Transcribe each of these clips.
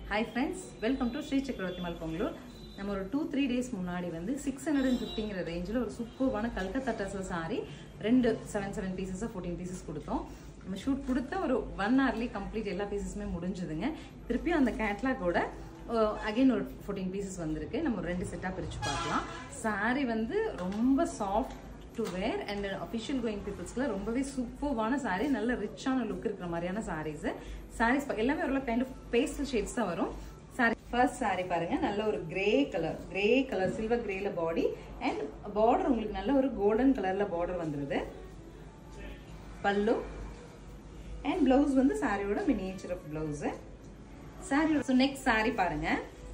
hi friends welcome to Shri Chakravarthy மல் பொங்கலூர் நம்ம ஒரு டூ த்ரீ டேஸ் முன்னாடி வந்து சிக்ஸ் ஹண்ட்ரட் அண்ட் ஃபிஃப்டிங்கிற ரேஞ்சில் ஒரு சூப்பர்வான கல்கத்தா டசல் சாரி ரெண்டு செவன் செவன் பீசஸாக ஃபோர்டீன் பீசஸ் கொடுத்தோம் நம்ம ஷூட் கொடுத்த ஒரு ஒன் ஹவர்லேயே கம்ப்ளீட் எல்லா பீசஸுமே முடிஞ்சுதுங்க திருப்பியும் அந்த கேட்லாகோட அகைன் ஒரு ஃபோர்டீன் பீசஸ் வந்திருக்கு நம்ம ஒரு ரெண்டு செட்டாக பிரித்து பார்க்கலாம் சாரி வந்து ரொம்ப soft to wear and official going பீப்புள்ஸ்க்குலாம் ரொம்பவே சூப்பர்வான சாரீ நல்ல ரிச்சான லுக் இருக்கிற மாதிரியான சாரீஸ் சாரீஸ் எல்லாமே ஒரு கைண்ட் ஆஃப் பேஸ்டல் ஷேட்ஸ் தான் வரும் சாரி ஃபர்ஸ்ட் சாரி பாருங்க நல்ல ஒரு grey colour grey colour silver கிரேல பாடி அண்ட் பார்டர் உங்களுக்கு நல்ல ஒரு கோல்டன் கலர்ல பார்டர் வந்துருது பல்லு அண்ட் பிளவுஸ் வந்து சாரியோட மினியேச்சர் ஆஃப் பிளவுஸ் சாரியோட ஸோ நெக்ஸ்ட் சாரி பாருங்க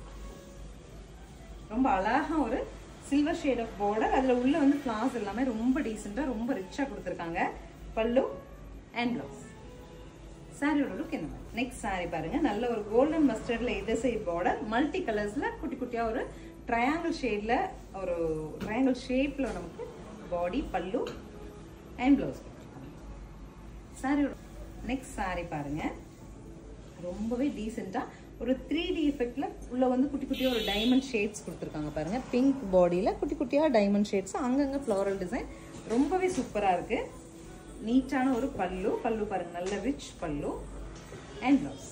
ரொம்ப அழகா ஒரு சில்வர் ஷேட் ஆஃப் பார்டர் அதில் உள்ள வந்து ஃப்ளார்ஸ் எல்லாமே ரொம்ப டீசெண்டாக ரொம்ப ரிச்சாக கொடுத்துருக்காங்க பல்லு அண்ட் ப்ளவுஸ் சாரியோட லுக் என்ன மாதிரி நெக்ஸ்ட் சாரி பாருங்க நல்ல ஒரு கோல்டன் மஸ்டர்ட்ல எது சைட் பார்டர் மல்டி கலர்ஸ்ல குட்டி குட்டியா ஒரு ட்ரையாங்கிள் ஷேட்ல ஒரு ட்ரையாங்கிள் ஷேப்ல நமக்கு பாடி பல்லு அண்ட் ப்ளவுஸ் சாரியோட நெக்ஸ்ட் சாரி பாருங்க ரொம்பவே டீசெண்டா ஒரு த்ரீ டி எஃபெக்ட்ல உள்ள வந்து குட்டி குட்டியா ஒரு டைமண்ட் ஷேட்ஸ் கொடுத்துருக்காங்க பாருங்க பிங்க் பாடியில குட்டி குட்டியா டைமண்ட் ஷேட்ஸ் அங்கங்க ஃப்ளோரல் டிசைன் ரொம்பவே சூப்பரா இருக்கு நீட்டான ஒரு பல்லு பல்லு பாருங்க நல்ல rich pallu and blouse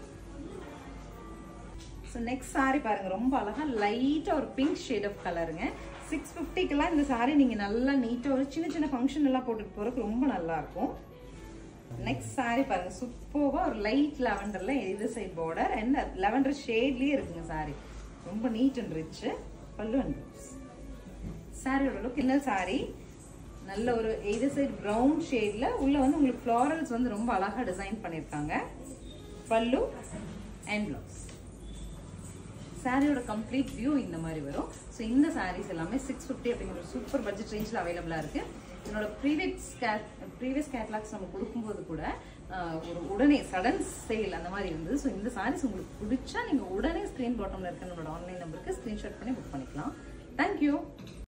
so next sari பாருங்க ரொம்ப அழகா லைட்டா ஒரு பிங்க் ஷேட் ஆஃப் கலருங்க சிக்ஸ் ஃபிஃப்டிக்கெல்லாம் இந்த சாரி நீங்க நல்லா நீட்டா ஒரு சின்ன சின்ன ஃபங்க்ஷன் எல்லாம் போட்டுட்டு போறதுக்கு ரொம்ப நல்லா இருக்கும் நெக்ஸ்ட் சாரி பாருங்க சூப்பர்வா ஒரு லைட் லெவண்டர்ல இது சைட் பார்டர் அண்ட் லெவண்டர் ஷேட்லயே இருக்குங்க சாரி ரொம்ப neat and rich pallu and blouse சாரியோட லுக் இன்னல் சாரி நல்ல ஒரு எய்த சைட் ப்ரௌன் ஷேட்ல உள்ள வந்து உங்களுக்கு ஃப்ளாரல்ஸ் வந்து ரொம்ப அழகா டிசைன் பண்ணிருக்காங்க பல்லு அண்ட் ப்ளவுஸ் சாரியோட கம்ப்ளீட் வியூ இந்த மாதிரி வரும் ஸோ இந்த சாரீஸ் எல்லாமே சிக்ஸ் ஃபிஃப்டி அப்படிங்கிற ஒரு சூப்பர் பட்ஜெட் ரேஞ்சில் அவைலபிளாக இருக்கு என்னோட ப்ரீவியஸ் கேட் ப்ரீவியஸ் கேட்லாக்ஸ் நம்ம கொடுக்கும்போது கூட ஒரு உடனே சடன் சேல் அந்த மாதிரி இருந்தது ஸோ இந்த சாரீஸ் உங்களுக்கு பிடிச்சா நீங்கள் உடனே ஸ்க்ரீன் பாட்டமில் இருக்க நம்மளோட ஆன்லைன் நம்பருக்கு ஸ்க்ரீன்ஷாட் பண்ணி புக் பண்ணிக்கலாம் தேங்க்யூ